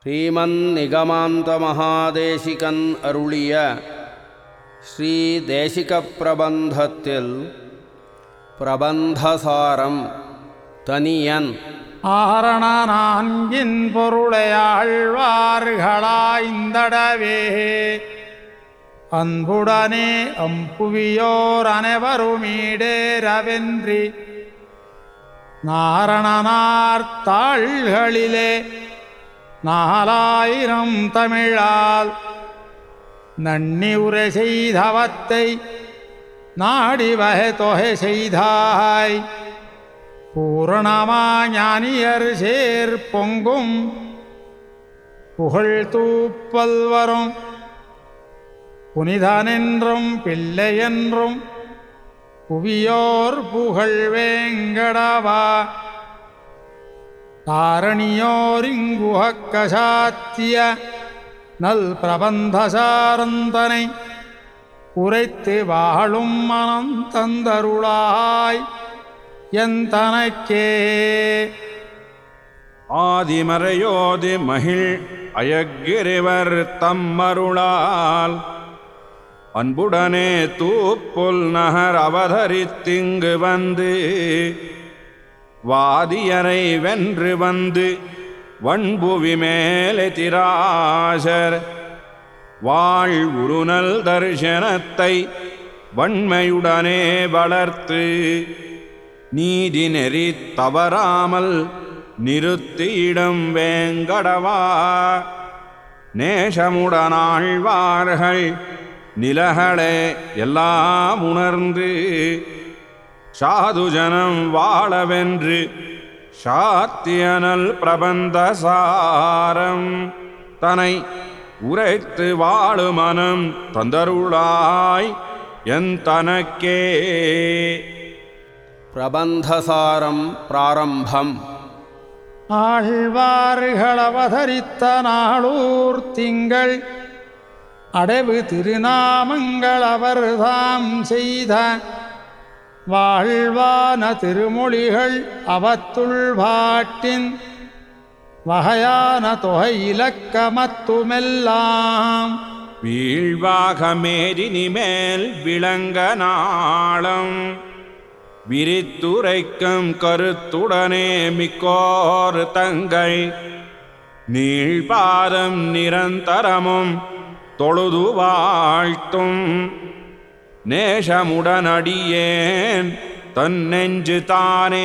ஸ்ரீமன்னிகமாந்தமகாதேசிகன் அருளிய ஸ்ரீ தேசிகப் பிரபந்தத்தில் பிரபந்தசாரம் தனியன் ஆரண நான்கின் பொருளையாழ்வார்களாய்ந்தடவே அன்புடனே அம்புவியோர் அனைவருமீடேரவென்றி நாரணனார் தாள்களிலே நாலாயிரம் தமிழால் நன்னி உரை செய்தவத்தை நாடி வகை தொகை செய்தாய் பூரணமா ஞானியர் சேர் பொங்கும் புகழ் தூப்பல் வரும் புனிதனென்றும் பிள்ளை என்றும் புவியோர் புகழ் வேங்கடவா தாரணியோரிங்குகக்கசாத்திய நல் பிரபந்தசாரந்தனை உரைத்து வாழும் மனம் தந்தருளாய் எந்தனக்கே ஆதிமறையோதி மகிழ் அயக்கிரிவர் தம்மருளால் அன்புடனே தூப்புல் நகர் அவதரித்திங்கு வந்து வாதியரை வென்று வந்து வண்புவி மேலே திராசர் வாழ் உருநல் தரிசனத்தை வன்மையுடனே வளர்த்து நீதி நெறி தவறாமல் நிறுத்தியிடம் வேங்கடவா நேசமுடனாழ்வார்கள் நிலகளே எல்லாம் உணர்ந்து சாதுஜனம் வாழவென்று சாத்தியனல் பிரபந்தசாரம் தனை உரைத்து வாழு மனம் தந்தருளாய் என் தனக்கே பிரபந்தசாரம் பிராரம்பம் ஆழ்வார்கள் அவதரித்த நாளூர் திங்கள் அடைவு திருநாமங்கள் அவர்தாம் செய்த வாழ்வான திருமொழிகள் அவத்துள் பாட்டின் வகையான தொகை இலக்கமத்துமெல்லாம் வீழ்வாக மேரினி மேல் விளங்க நாளம் விரித்துரைக்கும் கருத்துடனே மிக்கோர் தங்கள் நீழ்பாதம் நிரந்தரமும் தொழுது வாழ்த்தும் நேசமுடனடியேன் தன் நெஞ்சு தானே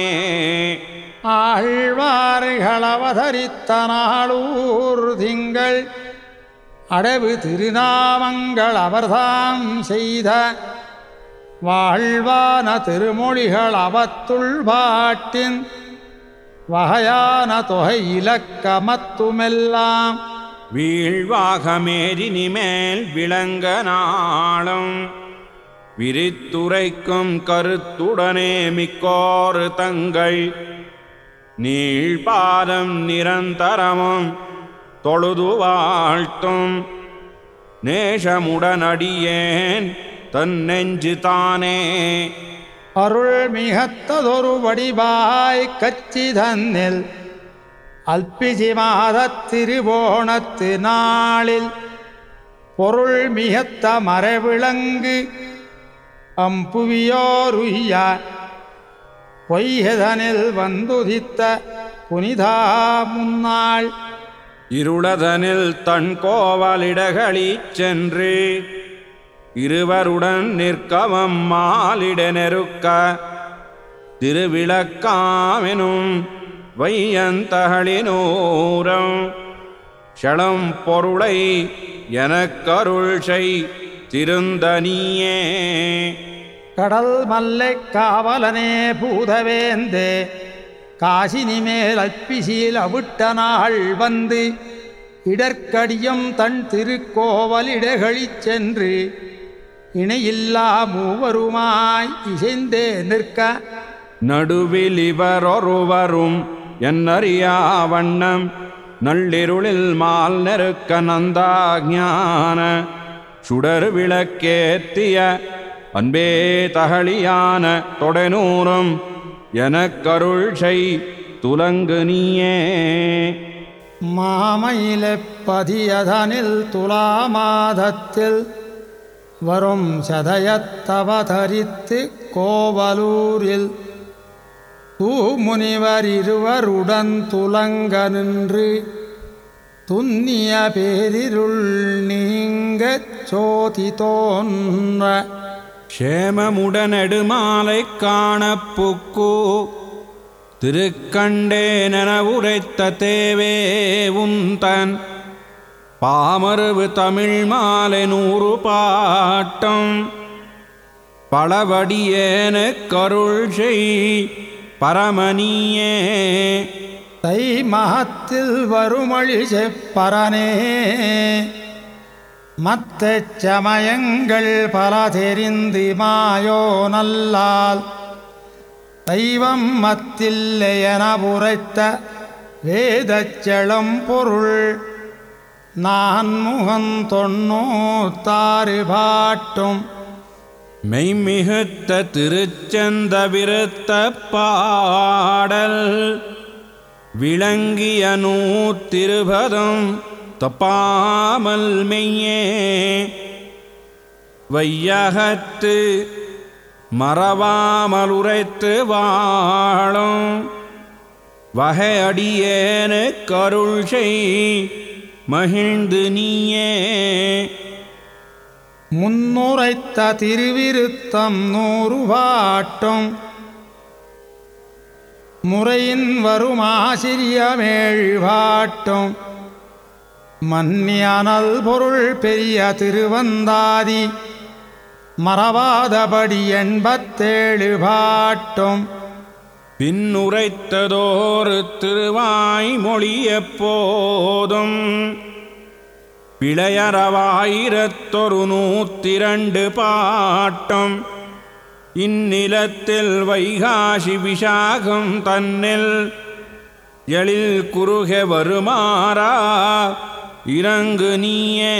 ஆழ்வார்கள் அவதரித்த நாளூர் திங்கள் அடைவு திருநாமங்கள் அவர்தாம் செய்த வாழ்வான திருமொழிகள் அவத்துள் பாட்டின் வகையான தொகை இலக்கமத்துமெல்லாம் வீழ்வாக மேரினி மேல் விளங்க நாளும் விரித்துரைக்கும் கருத்துடனே மிக்கோர் தங்கள் நீழ்பாதம் நிரந்தரமும் தொழுது வாழ்த்தும் நேசமுடனடியேன் தன் நெஞ்சு தானே அருள் மிகத்ததொரு வடிவாய் கச்சி தன்னில் அல்பிஜி மாதத் திருவோணத்து நாளில் பொருள் மிகத்த மறைவிளங்கு அம்புவியோருய்ய பொய்யதனில் வந்துதித்த புனிதா முன்னாள் இருளதனில் தன் கோவலிடகளிச் சென்று இருவருடன் நிற்கவும் மாலிட நெருக்க திருவிளக்காமெனும் வையந்தகளினூரம் ஷளம் பொருளை எனக்கருள் செய் திருந்தனியே கடல் மல்லை காவலனே பூதவேந்தே காசினி மேல் அற்பிசீல் அவிட்ட நாள் வந்து இடர்க்கடியும் தன் திருக்கோவலிடகளிச் சென்று இணையில்லா மூவருமாய் இசைந்தே நிற்க நடுவில் இவரொருவரும் என்னறியா வண்ணம் நள்ளிருளில் மால் நெருக்க நந்தாஞான சுடர் விளக்கேத்திய அன்பே தகழியான தொடைநூறும் எனக்கருள் செய் துலங்கு நீயே மாமயிலெப்பதியதனில் துலாமாதத்தில் வரும் சதயத்தவதரித்து கோவலூரில் தூமுனிவர் இருவருடன் துலங்க நின்று துன்னிய பேரிருள் நீங்கச் சோதி தோன்ற க்ஷேமமுடனெடுமாலை காணப்புக்கு திருக்கண்டேனென உரைத்த தேவே உந்தன் பாமருவு தமிழ் மாலை நூறு பாட்டம் பளவடியேன கருள் செய் பரமணியே தை மகத்தில் வருமொழி செப்பரனே மத்த சமயங்கள் பல தெரிந்து மாயோ நல்லால் தெய்வம் மத்தில்லையென புரைத்த வேதச்செழும் பொருள் நான் முகன் தொண்ணூத்தாறு பாட்டும் மெய்மிகுத்த திருச்சந்த விருத்த பாடல் விளங்கிய நூத்திருபதம் தப்பாமல் மெய்யே வையகத்து மறவாமல் உரைத்து வாழும் வகையடியேனு கருள் செய் மகிழ்ந்து நீயே முன்னுரைத்த திருவிருத்தம் நூறு பாட்டும் முறையின் வரும் ஆசிரியமேழ் பாட்டும் மன்னியனல் பொருள் பெரிய திருவந்தாதி மறவாதபடி எண்பத்தேழு பாட்டும் பின்னுரைத்ததோரு திருவாய்மொழி எப்போதும் பிழையறவாயிரத்தொரு நூத்திரண்டு பாட்டம் இந்நிலத்தில் வைகாசி விசாகம் தன்னில் எழில் குறுக வருமாறா இறங்கு நீயே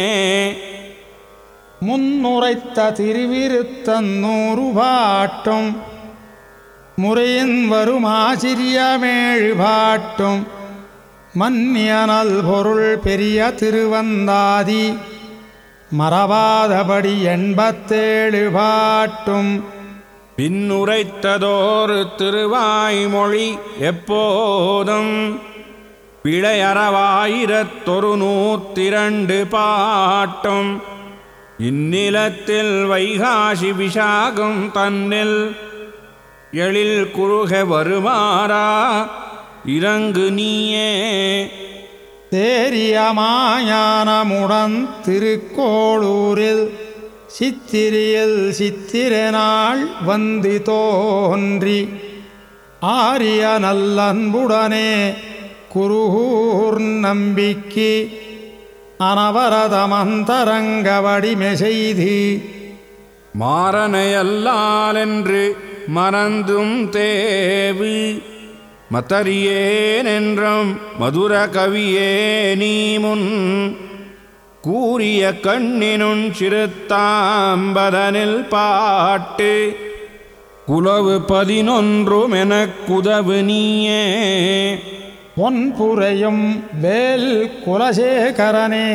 முன்னுரைத்த திருவிருத்தம் நூறு பாட்டும் முறையின் வரும் ஆசிரியமேழு பாட்டும் மன்னியனல் பொருள் பெரிய திருவந்தாதி மறவாதபடி எண்பத்தேழு பாட்டும் பின்னுரைத்ததோரு திருவாய்மொழி எப்போதும் பிழையறவாயிரத்தொரு நூத்திரண்டு பாட்டும் இந்நிலத்தில் வைகாசி விசாகம் தன்னில் எழில் குறுக வருமாறா இறங்கு நீயே தேரிய மாயானமுடன் திருக்கோளூரில் சித்திரியில் சித்திரனாள் வந்து தோன்றி ஆரிய நல்லன்புடனே குருகூர் நம்பிக்கை அனவரதமந்தரங்க வடிமை செய்து மாறனையல்லாலென்று மறந்தும் தேவு மத்தறியேனென்றும் மதுர கவியே நீ முன் கூறிய கண்ணினுன் சிறுத்தாம்பதனில் பாட்டு குலவு பதினொன்றும் எனக்குதவு நீயே பொன்புரையும் வேல் குலசேகரனே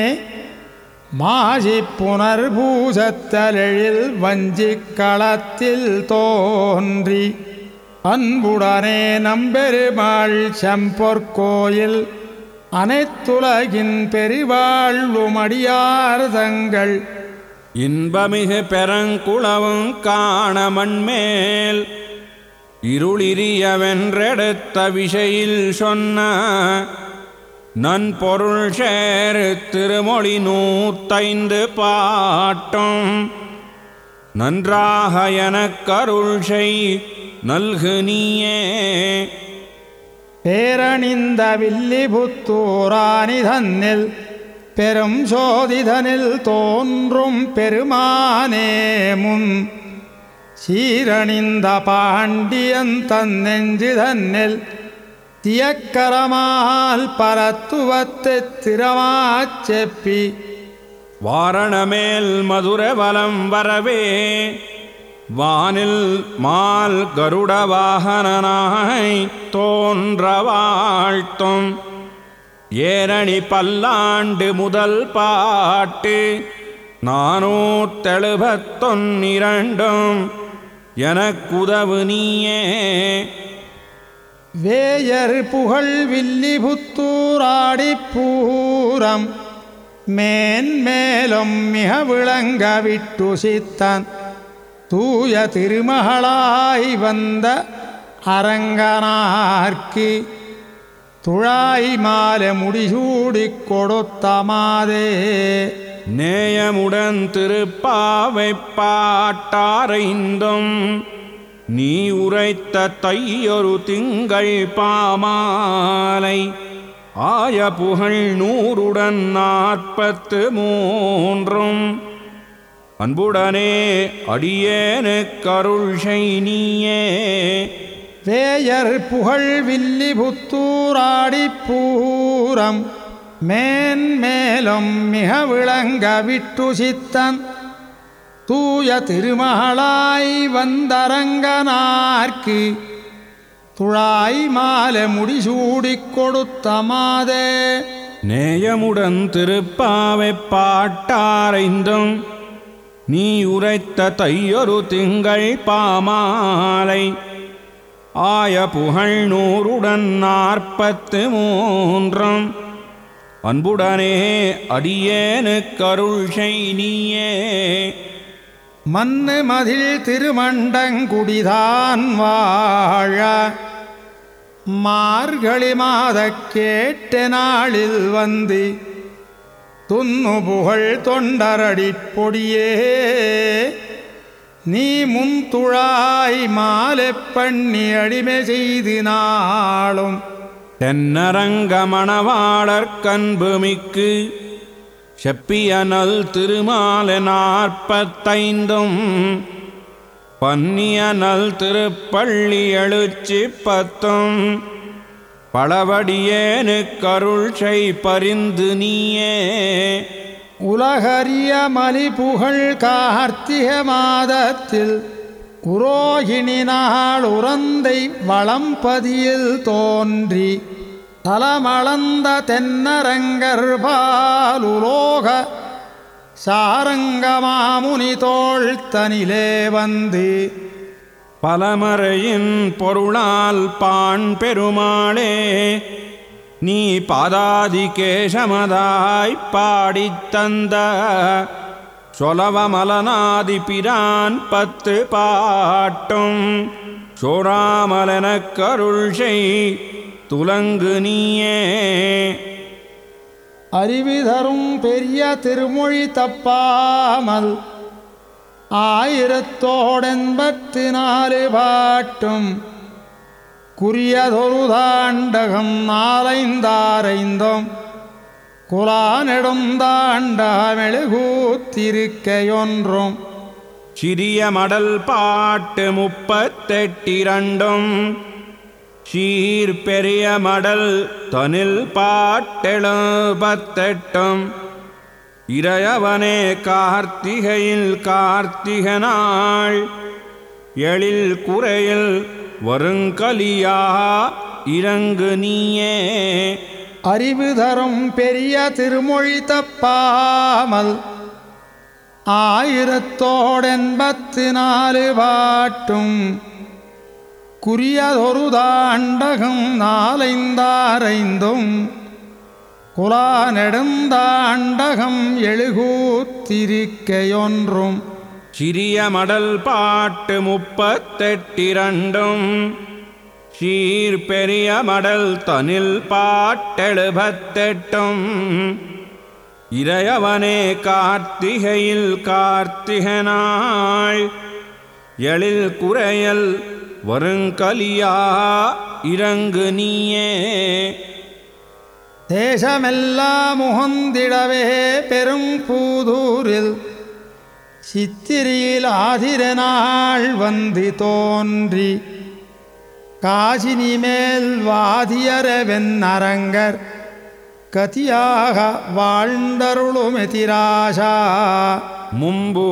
மாசி புனர்பூசத்தலெழில் வஞ்சிக் களத்தில் தோன்றி அன்புடனே நம்பெருமாள் செம்பொற்கோயில் அனைத்துலகின் பெரிவாழ்வுமடியார் தங்கள் இன்பமிகு பெருங்குளவும் காண மண்மேல் இருளிரியவென்றெடுத்த விஷயில் சொன்ன நன்பொருள் சேரு திருமொழி நூத்தைந்து பாட்டும் நன்றாக எனக்கருள் செய் நல்கு நீயே பேரணிந்த வில்லிபுத்தூராணி தன்னில் பெரும் சோதிதனில் தோன்றும் பெருமானே முன் சீரணிந்த பாண்டியன் தன் நெஞ்சு தன்னில் தியக்கரமால் பரத்துவத்தை திறமாச் செப்பி வாரணமேல் மதுர வலம் வரவே வானில் மால் கருட வாகனனாய் தோன்ற வாழ்த்தும் ஏரணி பல்லாண்டு முதல் பாட்டு நானூத்தெழுபத்தொன்னிரண்டும் எனக்குதவு நீயே வேயர் புகழ் வில்லிபுத்தூராடிப் பூரம் மேன்மேலும் மிக விளங்க விட்டு சித்தன் தூய திருமகளாய் வந்த அரங்கனார்க்கு துழாய் மாலை முடிசூடிக் கொடுத்த மாதே நேயமுடன் திருப்பாவை பாட்டாரைந்தும் நீ உரைத்த தையொரு திங்கள் பாமாலை ஆய புகழ் நூறுடன் நாற்பத்து மூன்றும் அன்புடனே அடியேனுக்கருள் செய்னியே வேயர் புகழ் வில்லிபுத்தூராடிப் பூரம் மேன்மேலும் மிக விளங்க விட்டு சித்தன் தூய திருமகளாய் வந்தரங்கனார்க்கு துழாய் மாலை முடிசூடிக் கொடுத்த மாதே நேயமுடன் திருப்பாவை பாட்டாரைந்தும் நீ உரைத்த தையொரு திங்கள் பாமாலை ஆய புகழ் நூறுடன் நாற்பத்து மூன்றும் அன்புடனே அடியேனுக்கருள் செய்னியே மண்ணு மதில் திருமண்டங்குடிதான் வாழ மார்கழி மாத கேட்ட நாளில் வந்து துன்னு புகழ் தொண்டரடிப் பொடியே நீ முன்துழாய் மாலை பண்ணி அடிமை செய்து நாளும் தென்னரங்க மணவாளர் கண்புமிக்கு செப்பியனல் திருமால நாற்பத்தைந்தும் பன்னியனல் திருப்பள்ளி எழுச்சி பத்தும் பளவடியேனுக்கருள் செய் பரிந்து நீயே உலகறிய மலி புகழ் கார்த்திக மாதத்தில் உரோகிணி நாள் உறந்தை வளம்பதியில் தோன்றி தலமளந்த தென்னரங்கர் பாலுலோக சாரங்கமாமுனி தோள் தனிலே வந்து பலமறையின் பொருளால் பாண் பெருமாளே நீ பாதாதி கேசமதாய் பாடித் தந்த சொலவமலனாதி பிரான் பத்து பாட்டும் சோராமலனக் கருள் செய் துலங்கு நீயே அறிவு தரும் பெரிய திருமொழி தப்பாமல் ஆயிரத்தோடெண்பத்து நாலு பாட்டும் குறியதொரு தாண்டகம் நாலைந்தாரைந்தும் குலானெடும் தாண்டமெழுகூத்திருக்கையொன்றும் சிறிய மடல் பாட்டு முப்பத்தெட்டிரண்டும் சீர் பெரிய மடல் தனில் பாட்டெழுபத்தெட்டும் இறையவனே கார்த்திகையில் கார்த்திக நாள் எழில் குறையில் வருங்கலியா இறங்கு நீயே அறிவு தரும் பெரிய திருமொழி தப்பாமல் ஆயிரத்தோடெண்பத்து நாலு பாட்டும் குறியதொரு தாண்டகம் நாலைந்தாரைந்தும் குலா நெடுந்தாண்டகம் எழுகூத்திருக்கையொன்றும் சிறிய மடல் பாட்டு முப்பத்தெட்டிரண்டும் சீர் பெரிய மடல் தனில் பாட்டெழுபத்தெட்டும் இறையவனே கார்த்திகையில் கார்த்திக நாள் எழில் குறையல் வருங்கலியா இறங்கு நீயே தேசமெல்லாம் முகந்திடவே பெரும் பூதூரில் சித்திரியில் ஆதிர நாள் வந்து தோன்றி காசினி மேல் வாதியரவென் அரங்கர் கதியாக வாழ்ந்தருளுமெதிராசா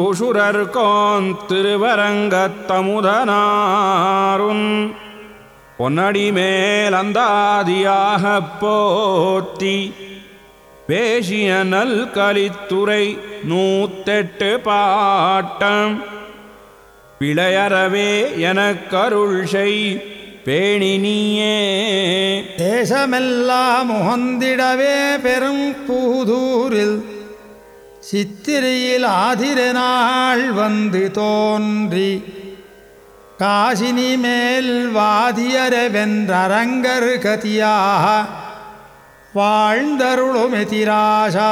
மும்பூசுரர் கோன் திருவரங்கத்தமுதனாருன் பொன்னடி மேல் அந்தாதியாகப் போற்றி பேசிய நல் கலித்துறை நூத்தெட்டு பாட்டம் பிழையறவே எனக்கருள் செய் பேணி நீயே தேசமெல்லாம் உகந்திடவே பெரும் பூதூரில் சித்திரையில் ஆதிரநாள் வந்து தோன்றி காசினி மேல் வாதியர வென்றரங்கர் கதியாக வாழ்ந்தருளுமெதிராசா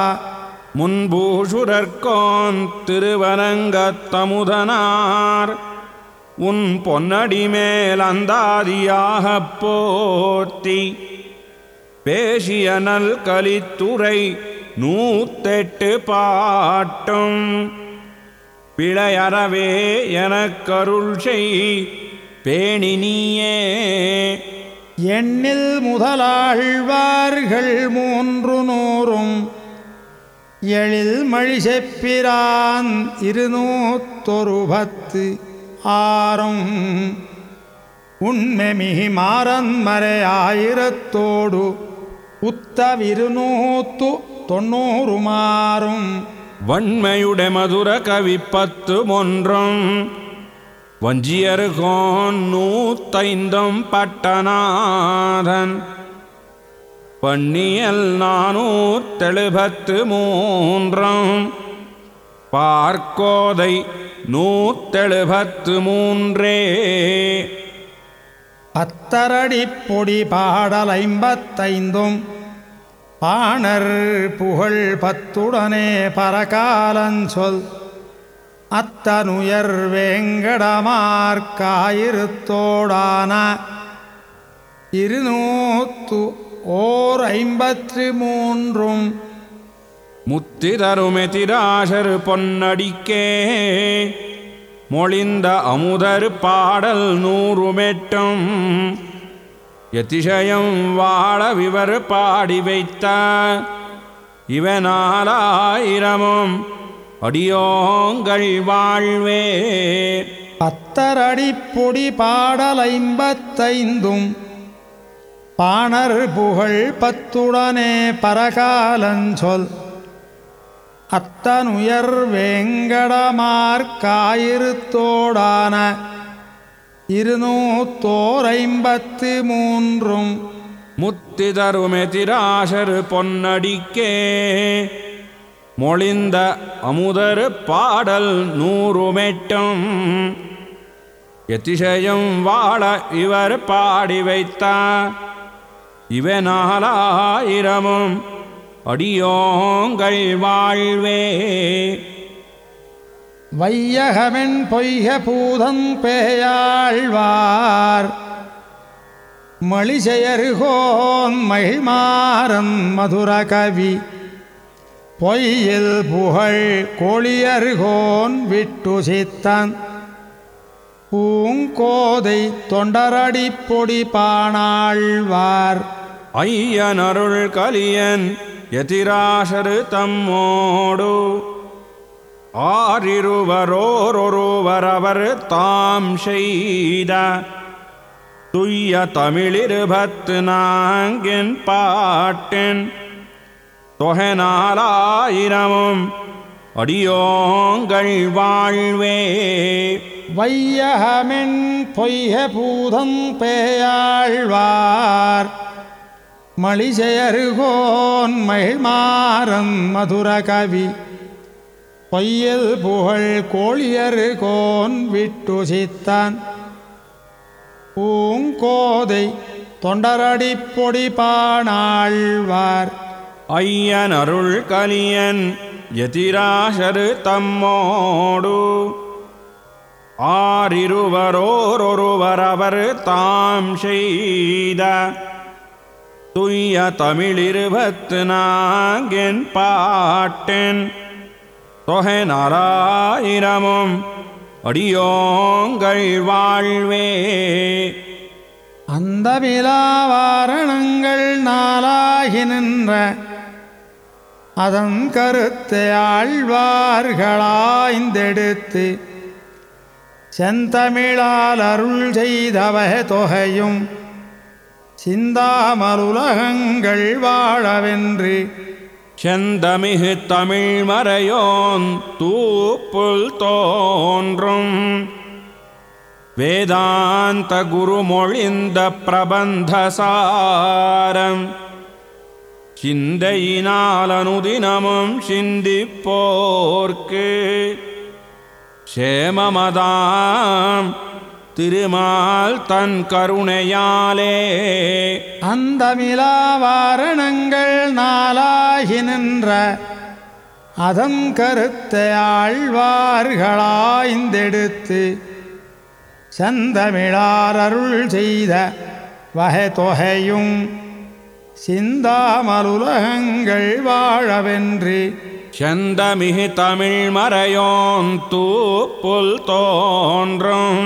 முன்பூசுரர்கோன் திருவரங்கத்தமுதனார் உன் பொன்னடி மேல் அந்தாதியாகப் போற்றி பேசிய நல் கலித்துறை நூத்தெட்டு பாட்டும் பிழையறவே எனக்கருள் செய் பேணி நீயே எண்ணில் முதலாழ்வார்கள் மூன்று நூறும் எழில் மழி செப்பிரான் இருநூத்தொரு பத்து ஆறும் உண்மெமிகி மாறன்மறை ஆயிரத்தோடு உத்தவிருநூத்து தொண்ணூறு மாறும் வன்மையுட மதுர கவி பத்து ஒன்றும் வஞ்சியர்கோன் நூத்தைந்தும் பட்டநாதன் பண்ணியல் நானூத்தெழுபத்து மூன்றும் பார்க்கோதை நூத்தெழுபத்து மூன்றே பத்தரடி பொடி பாடல் ஐம்பத்தைந்தும் பாணர் புகழ் பத்துடனே பரகாலஞ்சொல் அத்தனுயர் வேங்கடமார்க்காயிருத்தோடான இருநூத்து ஓர் ஐம்பத்து மூன்றும் முத்தி தருமெதிராசர் பொன்னடிக்கே மொழிந்த அமுதர் பாடல் நூறுமெட்டும் எதிசயம் வாழ விவர் பாடி வைத்த இவனாலாயிரமும் அடியோங்கள் வாழ்வே பத்தரடி பொடி பாடல் ஐம்பத்தைந்தும் பாணர் புகழ் பத்துடனே பரகாலஞ்சொல் அத்தனுயர் வேங்கடமார்க்காயிருத்தோடான இருநூத்தோர் ஐம்பத்து மூன்றும் முத்தி தருமெதிராசர் பொன்னடிக்கே மொழிந்த அமுதர் பாடல் நூறுமெட்டும் எத்திசயம் வாழ இவர் பாடி வைத்த இவனாலாயிரமும் அடியோங்கள் வாழ்வே வையகமென் பொய்க பூதம் பேயாழ்வார் மளிசெயர்கோன் மகிழ்மாறன் மதுர கவி பொய்யில் புகழ் கோழியர்கோன் விட்டு சித்தன் பூங்கோதை தொண்டரடி பொடி பாணாழ்வார் ஐயனருள் கலியன் எதிராசரு தம்மோடு ஆறிருவரோரொருவரவர் தாம் செய்த துய்ய தமிழிருபத்து நான்கின் பாட்டின் தொகைநாலாயிரமும் அடியோங்கள் வாழ்வே வையகமென் பொய்க பூதம் பேயாழ்வார் மளிசெயர்கோன் மகிழ்மாறன் மதுர கவி பொய்யில் புகழ் கோழியர்கோன் விட்டு சித்தான் பூங்கோதை தொண்டரடி பொடி பாணாழ்வார் ஐயன் அருள் கலியன் எதிராசரு தம்மோடு ஆறிருவரோரொருவரவர் தாம் செய்த துய்ய தமிழிருபத்து நான்கின் பாட்டின் தொகை நாராயிரமும் அடியோங்கள் வாழ்வே அந்த விழாவாரணங்கள் நாளாகி நின்ற அதன் கருத்தை ஆழ்வார்களாய்ந்தெடுத்து செந்தமிழால் அருள் செய்தவக தொகையும் சிந்தாமலுலகங்கள் வாழவென்று செந்தமிகு தமிழ் மறையோன் தூப்புல் தோன்றும் வேதாந்த குருமொழிந்த பிரபந்தசாரம் சிந்தையினால் அனுதினமும் சிந்திப்போர்க்கு சேமமதாம் திருமால் தன் கருணையாலே அந்தமிலா வாரணங்கள் நாளாகி நின்ற அதம் கருத்த ஆழ்வார்களாய்ந்தெடுத்து செந்தமிழார் அருள் செய்த வகை தொகையும் சிந்தாமலுலகங்கள் வாழவென்று செந்தமிகு தமிழ் மறையோன் தூப்புல் தோன்றும்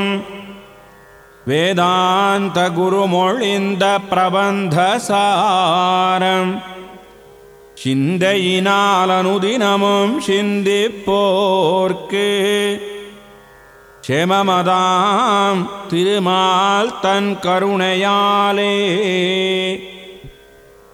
வேதாந்த குருமொழிந்த பிரபந்தசாரம் சிந்தையினால் அனுதினமும் சிந்திப்போர்க்கு செமமதாம் திருமால் தன் கருணையாலே